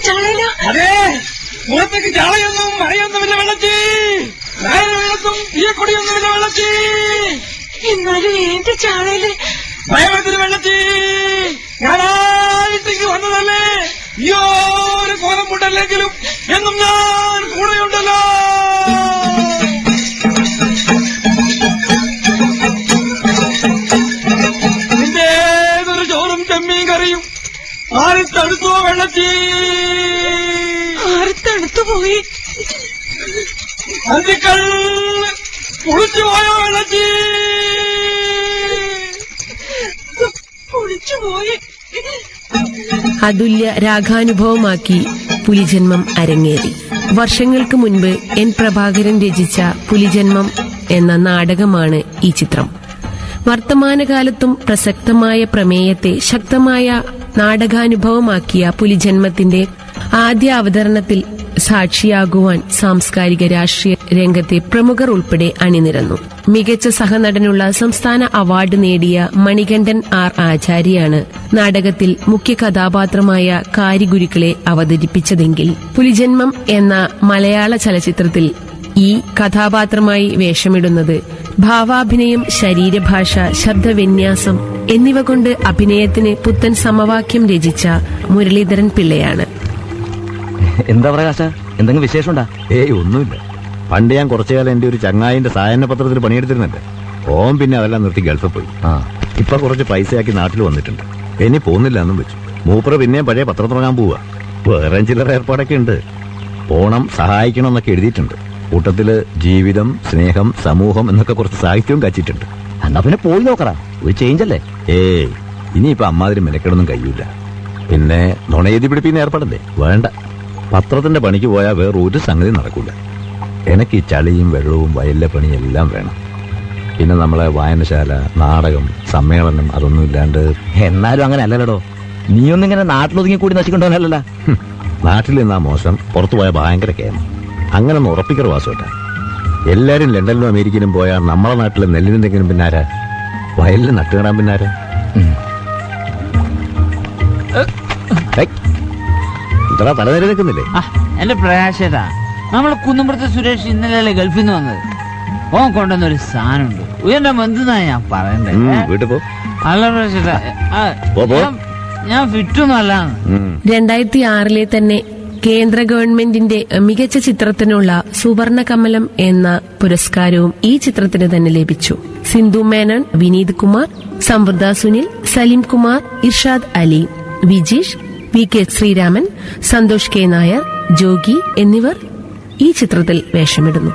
ചാളയില അതെ പുറത്തേക്ക് ചാളയൊന്നും മഴയൊന്നുമില്ല വെള്ളച്ചി നായന വെള്ളത്തും തീയക്കൊടിയൊന്നുമില്ല വെള്ളച്ചി എന്നാലും എന്റെ ചാളയില് ഭയത്തിന് വെള്ളച്ചി ഞാനായിട്ടേക്ക് വന്നതല്ലേ അയ്യോ ഒരു കോലമുണ്ടല്ലെങ്കിലും എന്നും ഞാൻ കൂടെയുണ്ടല്ലോ നിന്റെ ഏതൊരു ചോറും ചെമ്മീൻ കറിയും ആരും തടുത്തോ വെള്ളച്ചി ആർത്തടുത്തു പോയി അന്തിക്കൾ കുളിച്ചു പോയോ വെള്ളച്ചി കുളിച്ചു പോയി അതുല്യ രാഗാനുഭവമാക്കി പുലിജന്മം അരങ്ങേറി വർഷങ്ങൾക്ക് മുൻപ് എൻ പ്രഭാകരൻ രചിച്ച പുലിജന്മം എന്ന നാടകമാണ് ഈ ചിത്രം വർത്തമാനകാലത്തും പ്രസക്തമായ പ്രമേയത്തെ ശക്തമായ നാടകാനുഭവമാക്കിയ പുലിജന്മത്തിന്റെ ആദ്യ അവതരണത്തിൽ സാക്ഷിയാകുവാൻ സാംസ്കാരിക രാഷ്ട്രീയ രംഗത്തെ പ്രമുഖർ ഉൾപ്പെടെ അണിനിരന്നു മികച്ച സഹനടനുള്ള സംസ്ഥാന അവാർഡ് നേടിയ മണികണ്ഠൻ ആർ ആചാര്യാണ് നാടകത്തിൽ മുഖ്യ കഥാപാത്രമായ കാരിഗുരുക്കളെ അവതരിപ്പിച്ചതെങ്കിൽ പുലിജന്മം എന്ന മലയാള ചലച്ചിത്രത്തിൽ ഈ കഥാപാത്രമായി വേഷമിടുന്നത് ഭാവാഭിനയം ശരീരഭാഷ ശബ്ദവിന്യാസം എന്നിവ കൊണ്ട് അഭിനയത്തിന് പുത്തൻ സമവാക്യം രചിച്ച മുരളീധരൻ പിള്ളയാണ് എന്താ പ്രകാശ എന്തെങ്കിലും വിശേഷമുണ്ടാ ഏയ് ഒന്നുമില്ല പണ്ട് ഞാൻ കുറച്ചു കാലം എന്റെ ഒരു ചങ്ങായിന്റെ സായന പത്രത്തിൽ പണിയെടുത്തിരുന്നുണ്ട് ഓൻ പിന്നെ അതെല്ലാം നിർത്തി ഗൾഫിൽ പോയി ആ ഇപ്പൊ കുറച്ച് പൈസയാക്കി നാട്ടിൽ വന്നിട്ടുണ്ട് ഇനി പോകുന്നില്ല എന്നും വെച്ചു മൂപ്പറ് പിന്നെയും പഴയ പത്രം തുടങ്ങാൻ പോവുക വേറെ ചില്ലറ ഏർപ്പാടൊക്കെ ഉണ്ട് ഓണം സഹായിക്കണം എന്നൊക്കെ എഴുതിയിട്ടുണ്ട് കൂട്ടത്തില് ജീവിതം സ്നേഹം സമൂഹം എന്നൊക്കെ കുറച്ച് സാഹിത്യവും കച്ചിട്ടുണ്ട് എന്നാ പിന്നെ പോയി നോക്കടാ ഒരു ചേഞ്ച് അല്ലേ ഏയ് ഇനിയിപ്പൊ അമ്മാതിരി മെനക്കെടൊന്നും കഴിയൂല പിന്നെ നുണയെതി പിടിപ്പിക്കുന്ന ഏർപ്പാടല്ലേ വേണ്ട പത്രത്തിന്റെ പണിക്ക് പോയാൽ വേറെ ഒരു സംഗതി നടക്കൂല എനിക്ക് ഈ ചളിയും വെള്ളവും വയലിലെ പണിയും എല്ലാം വേണം പിന്നെ നമ്മളെ വായനശാല നാടകം സമ്മേളനം അതൊന്നും ഇല്ലാണ്ട് എന്നാലും അങ്ങനെ അല്ലല്ലോ നീയൊന്നും ഇങ്ങനെ നാട്ടിലൊതുങ്ങി കൂടി നശിക്കണ്ടോന്നല്ലല്ലോ ഹും, നാട്ടിൽ നിന്നാ മോശം പുറത്തു പോയാൽ ഭയങ്കര കേമം അങ്ങനെ ഒന്ന് ഉറപ്പിക്കറ വാസോട്ട എല്ലാരും ലണ്ടനിലും അമേരിക്കയിലും പോയാൽ നമ്മളെ നാട്ടിൽ നെല്ലിനെന്തെങ്കിലും പിന്നാരാ വയലിൽ നട്ടുകിടാൻ പിന്നാരാ ഏയ്, ഇത്ര തലനിര നിൽക്കുന്നില്ലേ ആ, എന്റെ പ്രകാശേട്ടാ നമ്മളെ കുന്നുമ്പുറത്തെ സുരേഷ് ഇന്നലെ ഗൾഫിൽ നിന്ന് വന്നത് ഓൻ കൊണ്ടുവന്ന ഒരു സാധനമുണ്ട് ഉയർന്ന ബന്ധുന്നാ ഞാൻ പറയണ്ടേ ഉം, ഏ? വീട്ടിൽ പോ അല്ല പ്രകാശേട്ടാ ആ, പോ, പോ. ഞാൻ- ഞാൻ ഫിറ്റൊന്നും അല്ലാന്ന് ഉം. രണ്ടായിരത്തി ആറിലെ തന്നെ കേന്ദ്ര ഗവൺമെന്റിന്റെ മികച്ച ചിത്രത്തിനുള്ള സുവർണ കമലം എന്ന പുരസ്കാരവും ഈ ചിത്രത്തിന് തന്നെ ലഭിച്ചു Sindhu Menon Vineeth Kumar Samvrutha Sunil Salim Kumar Irshad Ali Vijeesh V K Sreeraman Santhosh K Nair Jogi എന്നിവർ ഈ ചിത്രത്തിൽ വേഷമിടുന്നു